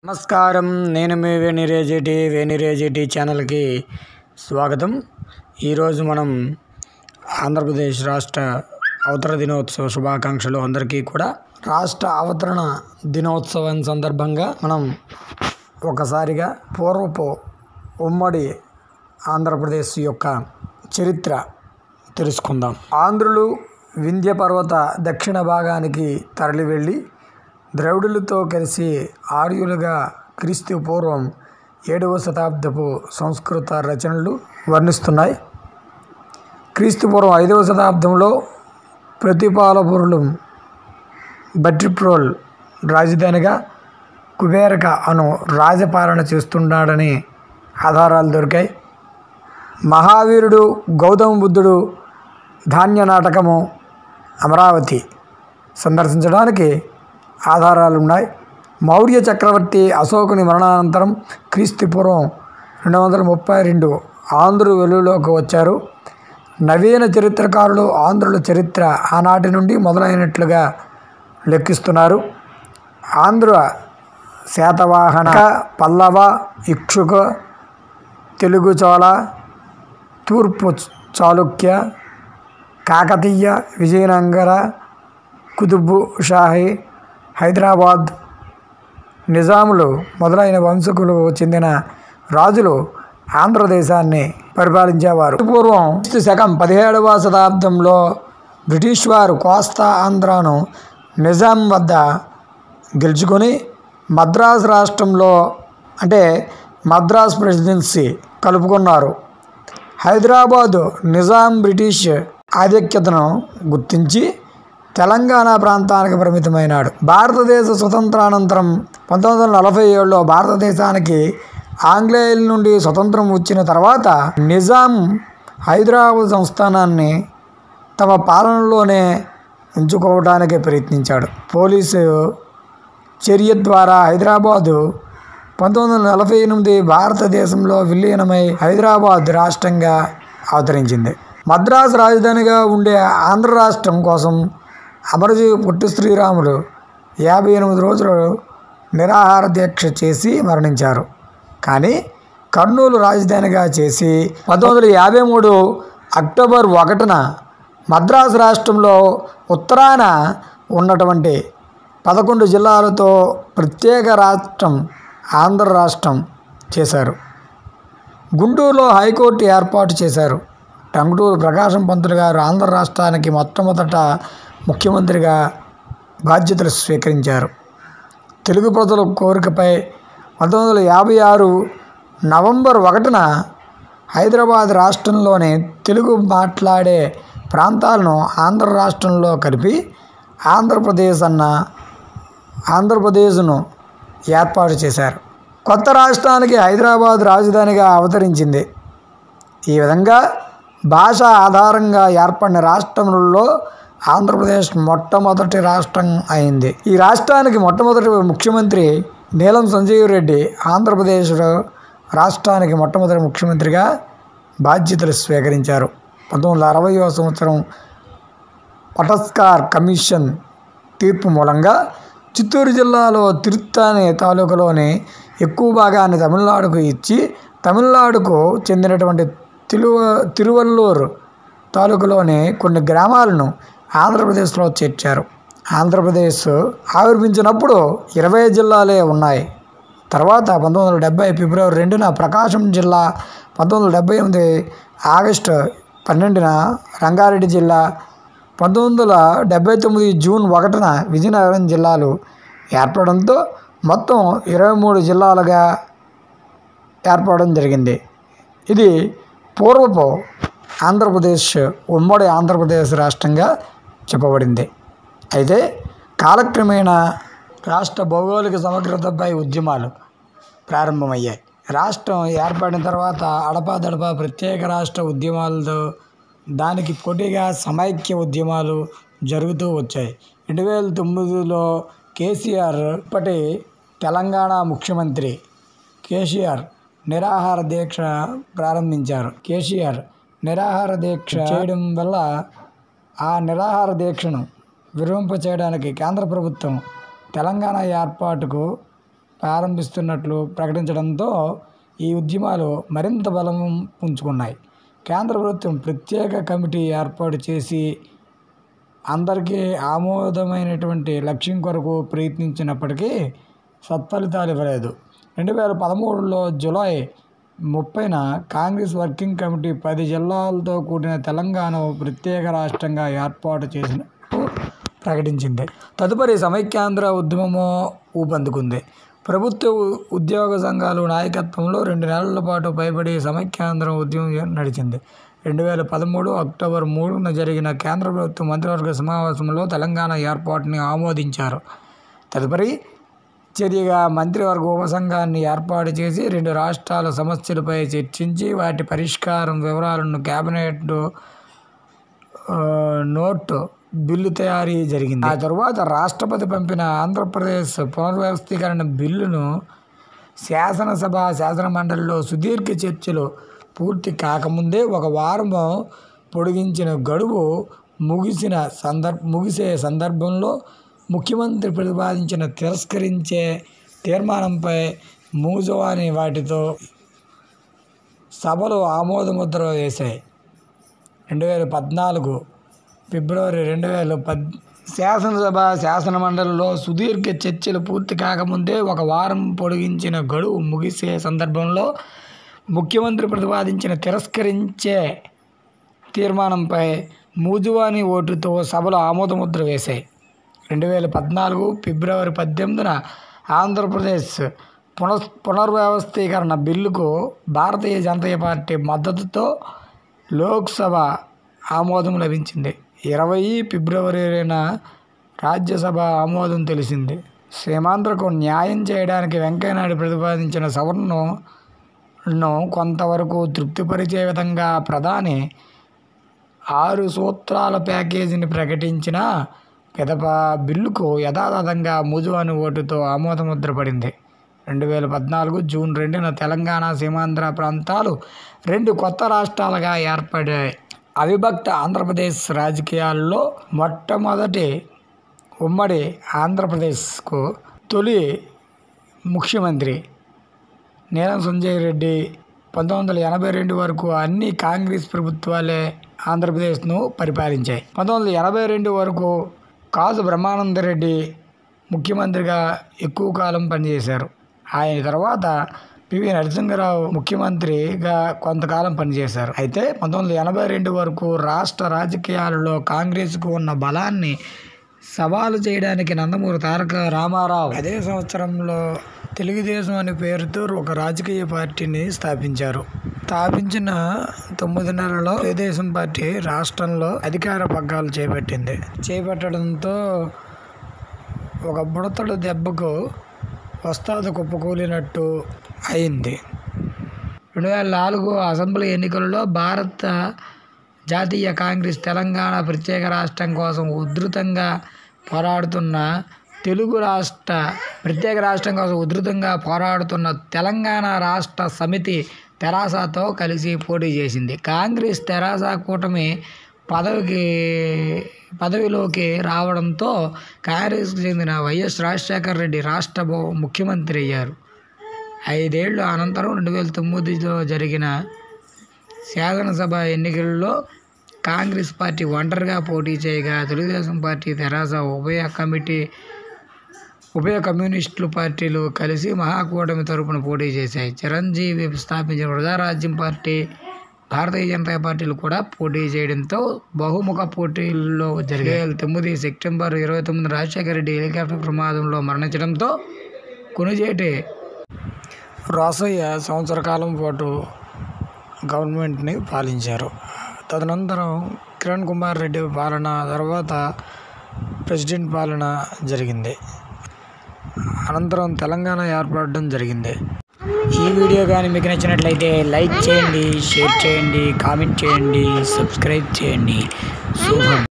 నమస్కారం నేను మీ వేణిరేజేటి వేణిరేజేటి ఛానల్కి స్వాగతం ఈరోజు మనం ఆంధ్రప్రదేశ్ రాష్ట్ర అవతరణ దినోత్సవ శుభాకాంక్షలు అందరికీ కూడా రాష్ట్ర అవతరణ దినోత్సవం సందర్భంగా మనం ఒకసారిగా పూర్వపు ఉమ్మడి ఆంధ్రప్రదేశ్ యొక్క చరిత్ర తెలుసుకుందాం ఆంధ్రులు వింధ్య పర్వత దక్షిణ భాగానికి తరలి వెళ్ళి ద్రవిడులతో కలిసి ఆర్యులుగా క్రీస్తు పూర్వం ఏడవ శతాబ్దపు సంస్కృత రచనలు వర్ణిస్తున్నాయి క్రీస్తు పూర్వం ఐదవ శతాబ్దంలో ప్రతిపాలపురులు బట్రిప్రోల్ రాజధానిగా కుబేరక అను రాజపాలన చేస్తున్నాడని ఆధారాలు దొరికాయి మహావీరుడు గౌతమ బుద్ధుడు ధాన్య నాటకము అమరావతి సందర్శించడానికి ఆధారాలు ఉన్నాయి మౌర్య చక్రవర్తి అశోకుని మరణానంతరం క్రీస్తు పూర్వం రెండు వందల ముప్పై రెండు ఆంధ్రులు వెలుగులోకి వచ్చారు నవీన చరిత్రకారులు ఆంధ్రుల చరిత్ర ఆనాటి నుండి మొదలైనట్లుగా లెక్కిస్తున్నారు ఆంధ్ర శాతవాహన పల్లవ ఇక్షుక తెలుగు చోళ తూర్పు చాళుక్య కాకతీయ విజయనగర కుతుబు షాహి హైదరాబాద్ నిజాములు మొదలైన వంశకులు చెందిన రాజులు ఆంధ్రదేశాన్ని పరిపాలించేవారు పూర్వం క్రీస్తు శకం పదిహేడవ శతాబ్దంలో బ్రిటిష్ వారు కోస్తా ఆంధ్రాను నిజాం వద్ద గెలుచుకొని మద్రాసు రాష్ట్రంలో అంటే మద్రాస్ ప్రెసిడెన్సీ కలుపుకున్నారు హైదరాబాదు నిజాం బ్రిటిష్ ఆధిక్యతను గుర్తించి తెలంగాణ ప్రాంతానికి పరిమితమైనాడు భారతదేశ స్వతంత్రానంతరం పంతొమ్మిది వందల నలభై ఏడులో భారతదేశానికి ఆంగ్లేయుల నుండి స్వతంత్రం వచ్చిన తర్వాత నిజాం హైదరాబాద్ సంస్థానాన్ని తమ పాలనలోనే ఉంచుకోవడానికి ప్రయత్నించాడు పోలీసు చర్య ద్వారా హైదరాబాదు పంతొమ్మిది వందల నలభై ఎనిమిది భారతదేశంలో విలీనమై హైదరాబాద్ రాష్ట్రంగా అవతరించింది మద్రాసు రాజధానిగా ఉండే ఆంధ్ర రాష్ట్రం కోసం అమరజీవి పొట్టి శ్రీరాములు యాభై ఎనిమిది రోజులు నిరాహార దీక్ష చేసి మరణించారు కానీ కర్నూలు రాజధానిగా చేసి పంతొమ్మిది వందల యాభై మూడు అక్టోబర్ ఒకటిన మద్రాసు రాష్ట్రంలో ఉత్తరాన ఉన్నటువంటి పదకొండు జిల్లాలతో ప్రత్యేక రాష్ట్రం ఆంధ్ర రాష్ట్రం చేశారు గుంటూరులో హైకోర్టు ఏర్పాటు చేశారు టంగుటూరు ప్రకాశం పంతులు గారు ఆంధ్ర రాష్ట్రానికి మొట్టమొదట ముఖ్యమంత్రిగా బాధ్యతలు స్వీకరించారు తెలుగు ప్రజల కోరికపై పంతొమ్మిది వందల యాభై ఆరు నవంబర్ ఒకటిన హైదరాబాద్ రాష్ట్రంలోని తెలుగు మాట్లాడే ప్రాంతాలను ఆంధ్ర రాష్ట్రంలో కలిపి ఆంధ్రప్రదేశ్ అన్న ఆంధ్రప్రదేశ్ను ఏర్పాటు చేశారు కొత్త రాష్ట్రానికి హైదరాబాద్ రాజధానిగా అవతరించింది ఈ విధంగా భాష ఆధారంగా ఏర్పడిన రాష్ట్రములలో ఆంధ్రప్రదేశ్ మొట్టమొదటి రాష్ట్రం అయింది ఈ రాష్ట్రానికి మొట్టమొదటి ముఖ్యమంత్రి నీలం సంజీవ్ రెడ్డి ఆంధ్రప్రదేశ్ రాష్ట్రానికి మొట్టమొదటి ముఖ్యమంత్రిగా బాధ్యతలు స్వీకరించారు పంతొమ్మిది వందల అరవయో సంవత్సరం పటస్కార్ కమిషన్ తీర్పు మూలంగా చిత్తూరు జిల్లాలో తిరుత్తాని తాలూకులోని ఎక్కువ భాగాన్ని తమిళనాడుకు ఇచ్చి తమిళనాడుకు చెందినటువంటి తిరువ తిరువల్లూరు తాలూకులోని కొన్ని గ్రామాలను ఆంధ్రప్రదేశ్లో చేర్చారు ఆంధ్రప్రదేశ్ ఆవిర్భించినప్పుడు ఇరవై జిల్లాలే ఉన్నాయి తర్వాత పంతొమ్మిది వందల డెబ్బై ఫిబ్రవరి రెండున ప్రకాశం జిల్లా పంతొమ్మిది వందల డెబ్బై ఎనిమిది ఆగస్టు పన్నెండున రంగారెడ్డి జిల్లా పంతొమ్మిది వందల డెబ్బై తొమ్మిది జూన్ ఒకటిన విజయనగరం జిల్లాలు ఏర్పడంతో మొత్తం ఇరవై మూడు జిల్లాలుగా ఏర్పడడం జరిగింది ఇది పూర్వపు ఆంధ్రప్రదేశ్ ఉమ్మడి ఆంధ్రప్రదేశ్ రాష్ట్రంగా చెప్పబడింది అయితే కాలక్రమేణా రాష్ట్ర భౌగోళిక సమగ్రతపై ఉద్యమాలు ప్రారంభమయ్యాయి రాష్ట్రం ఏర్పడిన తర్వాత అడపాదడపా ప్రత్యేక రాష్ట్ర ఉద్యమాలతో దానికి పోటీగా సమైక్య ఉద్యమాలు జరుగుతూ వచ్చాయి రెండు వేల తొమ్మిదిలో కేసీఆర్ ఇప్పటి తెలంగాణ ముఖ్యమంత్రి కేసీఆర్ నిరాహార దీక్ష ప్రారంభించారు కేసీఆర్ నిరాహార దీక్ష చేయడం వల్ల ఆ నిరాహార దీక్షను విరమింప చేయడానికి కేంద్ర ప్రభుత్వం తెలంగాణ ఏర్పాటుకు ప్రారంభిస్తున్నట్లు ప్రకటించడంతో ఈ ఉద్యమాలు మరింత బలం పుంజుకున్నాయి కేంద్ర ప్రభుత్వం ప్రత్యేక కమిటీ ఏర్పాటు చేసి అందరికీ ఆమోదమైనటువంటి లక్ష్యం కొరకు ప్రయత్నించినప్పటికీ సత్ఫలితాలు ఇవ్వలేదు రెండు వేల పదమూడులో జూలై ముప్పైన కాంగ్రెస్ వర్కింగ్ కమిటీ పది జిల్లాలతో కూడిన తెలంగాణ ప్రత్యేక రాష్ట్రంగా ఏర్పాటు చేసినట్టు ప్రకటించింది తదుపరి సమైక్యాంధ్ర ఉద్యమము ఊపందుకుంది ప్రభుత్వ ఉ- ఉద్యోగ సంఘాలు నాయకత్వంలో రెండు నెలల పాటు పైబడి సమైక్యాంధ్ర ఉద్యమం నడిచింది రెండు వేల పదమూడు అక్టోబర్ మూడున జరిగిన కేంద్ర ప్రభుత్వ మంత్రివర్గ సమావేశంలో తెలంగాణ ఏర్పాటుని ఆమోదించారు తదుపరి చర్యగా మంత్రివర్గ ఉపసంఘాన్ని ఏర్పాటు చేసి రెండు రాష్ట్రాల సమస్యలపై చర్చించి వాటి పరిష్కారం వివరాలను కేబినెట్ ఆ, నోట్ బిల్లు తయారీ జరిగింది ఆ తరువాత రాష్ట్రపతి పంపిన ఆంధ్రప్రదేశ్ పునర్వ్యవస్థీకరణ బిల్లును శాసనసభ శాసన మండలిలో సుదీర్ఘ చర్చలు పూర్తి కాకముందే ఒక వారము పొడిగించిన గడువు ముగిసిన సందర్భ ముగిసే సందర్భంలో ముఖ్యమంత్రి ప్రతిపాదించిన తిరస్కరించే తీర్మానంపై మూజవాని వాటితో సభలు ఆమోదముద్ర వేశాయి రెండు వేల పద్నాలుగు ఫిబ్రవరి రెండు వేల పద్ శాసనసభ శాసన మండలిలో సుదీర్ఘ చర్చలు పూర్తి కాకముందే ఒక వారం పొడిగించిన గడువు ముగిసే సందర్భంలో ముఖ్యమంత్రి ప్రతిపాదించిన తిరస్కరించే తీర్మానంపై మూజువాని ఓటుతో సభలు ఆమోదముద్ర వేశాయి రెండు వేల పద్నాలుగు ఫిబ్రవరి పద్దెనిమిదిన ఆంధ్రప్రదేశ్ పునః పునర్వ్యవస్థీకరణ బిల్లుకు భారతీయ జనతా పార్టీ మద్దతుతో లోక్సభ ఆమోదం లభించింది ఇరవై ఫిబ్రవరిన రాజ్యసభ ఆమోదం తెలిసింది సీమాంధ్రకు న్యాయం చేయడానికి వెంకయ్యనాయుడు ప్రతిపాదించిన సవరణను కొంతవరకు తృప్తిపరిచే విధంగా ప్రధాని ఆరు సూత్రాల ప్యాకేజీని ప్రకటించిన పిదప బిల్లుకు యథాతథంగా ముజువాని ఓటుతో ఆమోదముద్ర పడింది రెండు వేల పద్నాలుగు జూన్ రెండున తెలంగాణ సీమాంధ్ర ప్రాంతాలు రెండు కొత్త రాష్ట్రాలుగా ఏర్పడాయి అవిభక్త ఆంధ్రప్రదేశ్ రాజకీయాల్లో మొట్టమొదటి ఉమ్మడి ఆంధ్రప్రదేశ్కు తొలి ముఖ్యమంత్రి నీలం సంజయ్ రెడ్డి పంతొమ్మిది వందల ఎనభై రెండు వరకు అన్ని కాంగ్రెస్ ప్రభుత్వాలే ఆంధ్రప్రదేశ్ను పరిపాలించాయి పంతొమ్మిది వందల ఎనభై రెండు వరకు కాసు బ్రహ్మానందరెడ్డి ముఖ్యమంత్రిగా ఎక్కువ కాలం పనిచేశారు ఆయన తర్వాత పివి నరసింహరావు ముఖ్యమంత్రిగా కొంతకాలం పనిచేశారు అయితే పంతొమ్మిది వందల ఎనభై రెండు వరకు రాష్ట్ర రాజకీయాలలో కాంగ్రెస్కు ఉన్న బలాన్ని సవాలు చేయడానికి నందమూరి తారక రామారావు అదే సంవత్సరంలో తెలుగుదేశం అనే పేరుతో ఒక రాజకీయ పార్టీని స్థాపించారు స్థాపించిన తొమ్మిది నెలల్లో తెలుగుదేశం పార్టీ రాష్ట్రంలో అధికార పగ్గాలు చేపట్టింది చేపట్టడంతో ఒక బుడతడు దెబ్బకు వస్తాదు కుప్పకూలినట్టు అయింది రెండు వేల నాలుగు అసెంబ్లీ ఎన్నికలలో భారత జాతీయ కాంగ్రెస్ తెలంగాణ ప్రత్యేక రాష్ట్రం కోసం ఉధృతంగా పోరాడుతున్న తెలుగు రాష్ట్ర ప్రత్యేక రాష్ట్రం కోసం ఉధృతంగా పోరాడుతున్న తెలంగాణ రాష్ట్ర సమితి తెరాసతో కలిసి పోటీ చేసింది కాంగ్రెస్ తెరాస కూటమి పదవికి పదవిలోకి రావడంతో కాంగ్రెస్కు చెందిన వైఎస్ రాజశేఖర రెడ్డి రాష్ట్ర బో- ముఖ్యమంత్రి అయ్యారు ఐదేళ్ల అనంతరం రెండు వేల తొమ్మిదిలో జరిగిన శాసనసభ ఎన్నికల్లో కాంగ్రెస్ పార్టీ ఒంటరిగా పోటీ చేయగా తెలుగుదేశం పార్టీ తెరాస ఉభయ కమిటీ ఉభయ కమ్యూనిస్టులు పార్టీలు కలిసి మహాకూటమి తరపున పోటీ చేశాయి చిరంజీవి స్థాపించిన ప్రజారాజ్యం పార్టీ భారతీయ జనతా పార్టీలు కూడా పోటీ చేయడంతో బహుముఖ పోటీల్లో జరిగే తొమ్మిది సెప్టెంబర్ ఇరవై తొమ్మిది రాజశేఖర రెడ్డి హెలికాప్టర్ ప్రమాదంలో మరణించడంతో కొనుజేటి రోసయ్య సంవత్సర కాలం పాటు గవర్నమెంట్ని పాలించారు తదనంతరం కిరణ్ కుమార్ రెడ్డి పాలన తర్వాత ప్రెసిడెంట్ పాలన జరిగింది అనంతరం తెలంగాణ ఏర్పడడం జరిగింది ఈ వీడియో కానీ మీకు నచ్చినట్లయితే లైక్ చేయండి షేర్ చేయండి కామెంట్ చేయండి సబ్స్క్రైబ్ చేయండి శుభం